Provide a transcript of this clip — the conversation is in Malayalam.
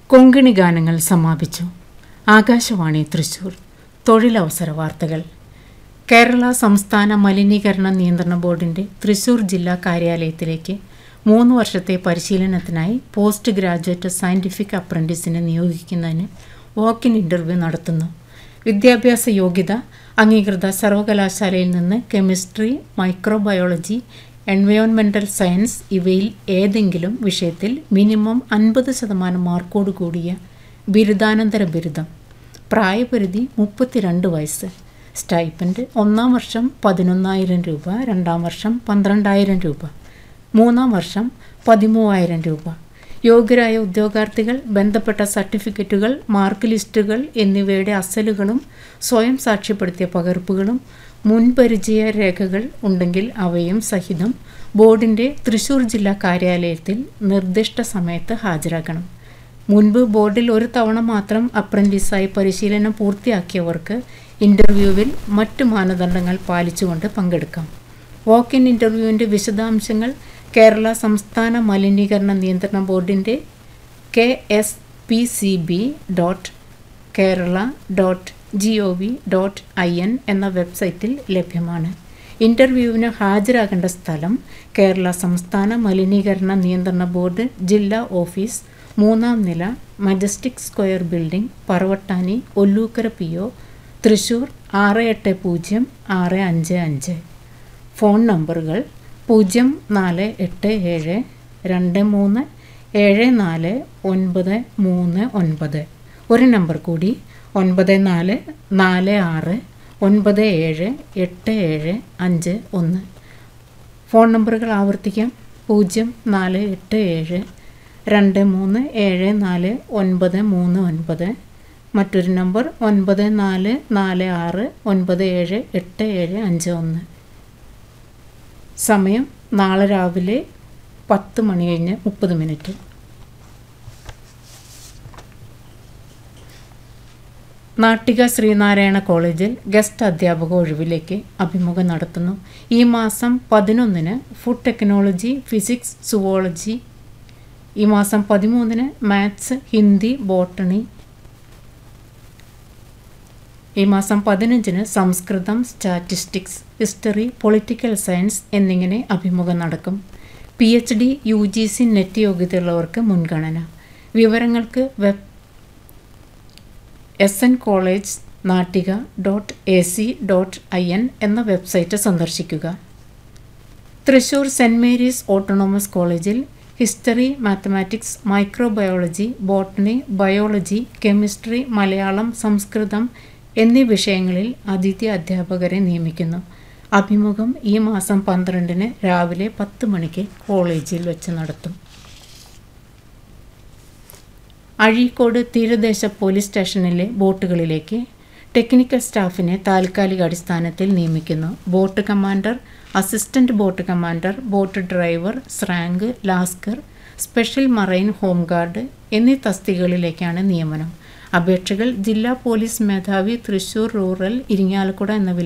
കൊങ്കിണി ഗാനങ്ങൾ സമാപിച്ചു ആകാശവാണി തൃശൂർ തൊഴിലവസര വാർത്തകൾ കേരള സംസ്ഥാന മലിനീകരണ നിയന്ത്രണ ബോർഡിൻ്റെ തൃശൂർ ജില്ലാ കാര്യാലയത്തിലേക്ക് മൂന്ന് വർഷത്തെ പരിശീലനത്തിനായി പോസ്റ്റ് ഗ്രാജുവേറ്റ് സയൻറ്റിഫിക് അപ്രൻറ്റീസിനെ നിയോഗിക്കുന്നതിന് വാക്കിൻ ഇൻ്റർവ്യൂ നടത്തുന്നു വിദ്യാഭ്യാസ യോഗ്യത അംഗീകൃത സർവകലാശാലയിൽ നിന്ന് കെമിസ്ട്രി മൈക്രോബയോളജി എൻവയോൺമെൻ്റൽ സയൻസ് ഇവയിൽ ഏതെങ്കിലും വിഷയത്തിൽ മിനിമം അൻപത് ശതമാനം മാർക്കോട് കൂടിയ ബിരുദാനന്തര ബിരുദം പ്രായപരിധി മുപ്പത്തിരണ്ട് വയസ്സ് സ്റ്റൈപ്പൻഡ് ഒന്നാം വർഷം പതിനൊന്നായിരം രൂപ രണ്ടാം വർഷം പന്ത്രണ്ടായിരം രൂപ മൂന്നാം വർഷം പതിമൂവായിരം രൂപ യോഗ്യരായ ഉദ്യോഗാർത്ഥികൾ ബന്ധപ്പെട്ട സർട്ടിഫിക്കറ്റുകൾ മാർക്ക് ലിസ്റ്റുകൾ എന്നിവയുടെ അസലുകളും സ്വയം സാക്ഷ്യപ്പെടുത്തിയ പകർപ്പുകളും മുൻപരിചയ രേഖകൾ ഉണ്ടെങ്കിൽ അവയും സഹിതം ബോർഡിൻ്റെ തൃശൂർ ജില്ലാ കാര്യാലയത്തിൽ നിർദ്ദിഷ്ട സമയത്ത് ഹാജരാക്കണം മുൻപ് ബോർഡിൽ ഒരു തവണ മാത്രം അപ്രൻറ്റീസായി പരിശീലനം പൂർത്തിയാക്കിയവർക്ക് ഇൻ്റർവ്യൂവിൽ മറ്റു മാനദണ്ഡങ്ങൾ പാലിച്ചുകൊണ്ട് പങ്കെടുക്കാം വാക്ക് ഇൻ ഇൻ്റർവ്യൂവിൻ്റെ വിശദാംശങ്ങൾ കേരള സംസ്ഥാന മലിനീകരണ നിയന്ത്രണ ബോർഡിൻ്റെ K S P C B dot Kerala dot G O V dot I N എന്ന വെബ്സൈറ്റിൽ ലഭ്യമാണ് ഇൻ്റർവ്യൂവിന് ഹാജരാകേണ്ട സ്ഥലം കേരള സംസ്ഥാന മലിനീകരണ നിയന്ത്രണ ബോർഡ് ജില്ലാ ഓഫീസ് മൂന്നാം നില majestic square building Paravattani Ollukkara P O Thrissur ആറ് എട്ട് പൂജ്യം ആറ് അഞ്ച് അഞ്ച് ഫോൺ നമ്പറുകൾ പൂജ്യം നാല് എട്ട് ഏഴ് രണ്ട് മൂന്ന് ഏഴ് നാല് ഒൻപത് മൂന്ന് ഒൻപത് ഒരു നമ്പർ കൂടി ഒൻപത് നാല് നാല് ആറ് ഒൻപത് ഏഴ് എട്ട് ഏഴ് അഞ്ച് ഒന്ന് ഫോൺ നമ്പറുകൾ ആവർത്തിക്കാം പൂജ്യം നാല് എട്ട് ഏഴ് രണ്ട് മൂന്ന് ഏഴ് നാല് ഒൻപത് മൂന്ന് ഒൻപത് മറ്റൊരു നമ്പർ ഒൻപത് നാല് നാല് ആറ് ഒൻപത് ഏഴ് എട്ട് ഏഴ് അഞ്ച് ഒന്ന് സമയം നാളെ രാവിലെ പത്ത് മണി കഴിഞ്ഞ് മുപ്പത് മിനിറ്റ് നാട്ടിക ശ്രീനാരായണ കോളേജിൽ ഗസ്റ്റ് അധ്യാപക ഒഴിവിലേക്ക് അഭിമുഖം നടത്തുന്നു ഈ മാസം പതിനൊന്നിന് ഫുഡ് ടെക്നോളജി ഫിസിക്സ് സുവോളജി ഈ മാസം പതിമൂന്നിന് മാത്സ് ഹിന്ദി ബോട്ടണി ഈ മാസം പതിനഞ്ചിന് Samskritam statistics history political science എന്നിങ്ങനെ അഭിമുഖം നടക്കും P H D U G C net യോഗ്യതയുള്ളവർക്ക് മുൻഗണന വിവരങ്ങൾക്ക് web S N college Nattika dot A C dot I N എന്ന വെബ്സൈറ്റ് സന്ദർശിക്കുക തൃശൂർ സെൻറ് മേരീസ് ഓട്ടോണോമസ് കോളേജിൽ history mathematics microbiology botany biology chemistry Malayalam Samskritam എന്നീ വിഷയങ്ങളിൽ അതിഥി അധ്യാപകരെ നിയമിക്കുന്നു അഭിമുഖം ഈ മാസം പന്ത്രണ്ടിന് രാവിലെ പത്ത് മണിക്ക് കോളേജിൽ വെച്ച് നടത്തും അഴീക്കോട് തീരദേശ പോലീസ് സ്റ്റേഷനിലെ ബോട്ടുകളിലേക്ക് ടെക്നിക്കൽ സ്റ്റാഫിനെ താൽക്കാലിക അടിസ്ഥാനത്തിൽ നിയമിക്കുന്നു boat commander assistant boat commander boat driver സ്രാങ്ക് ലാസ്കർ സ്പെഷ്യൽ മറൈൻ ഹോം ഗാർഡ് എന്നീ തസ്തികകളിലേക്കാണ് നിയമനം അപേക്ഷകൾ ജില്ലാ പോലീസ് മേധാവി തൃശൂർ റൂറൽ ഇരിങ്ങാലക്കുട എന്ന